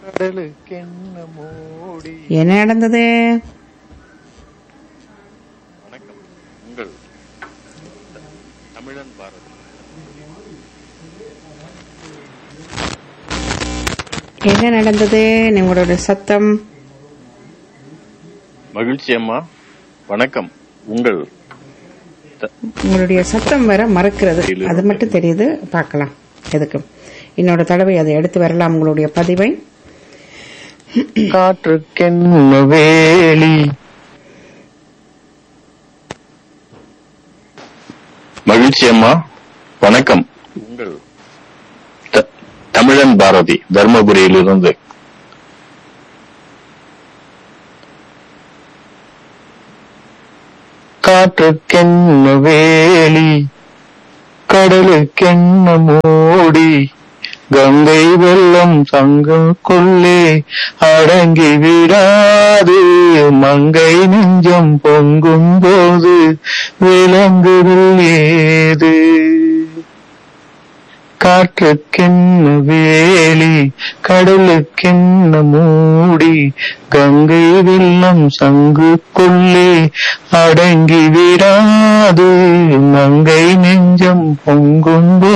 கடலுக்கென்ன மூடி என்ன நடந்தது வணக்கம் உங்கள் தமிழன் பாரதி என்ன நடந்தது உங்களோட சத்தம் மகிழ்ச்சி அம்மா வணக்கம் உங்கள் உங்களுடைய சத்தம் வர மறக்கிறது அது மட்டும் தெரியுது பார்க்கலாம் எதுக்கு இன்னொரு தடவை அதை எடுத்து வரலாம் உங்களுடைய பதிவை காற்றுக்கென்ன வேலி மகிழ்ச்சி அம்மா வணக்கம் உங்கள் த- தமிழன் பாரதி தர்மபுரியிலிருந்து காற்றுக்கென்ன வேலி கடலுக்கென்ன மூடி கங்கை வெள்ளம் சங்கக்குள்ளே அடங்கி விடாது மங்கை நெஞ்சம் பொங்கும் போது விளங்குதல் ஏது காற்றுக்கென்ன வேலி கடலுக்கென்ன மூடி கங்கை வெள்ளம் சங்குக்குள்ளே அடங்கி விடாது மங்கை நெஞ்சம் பொங்கும்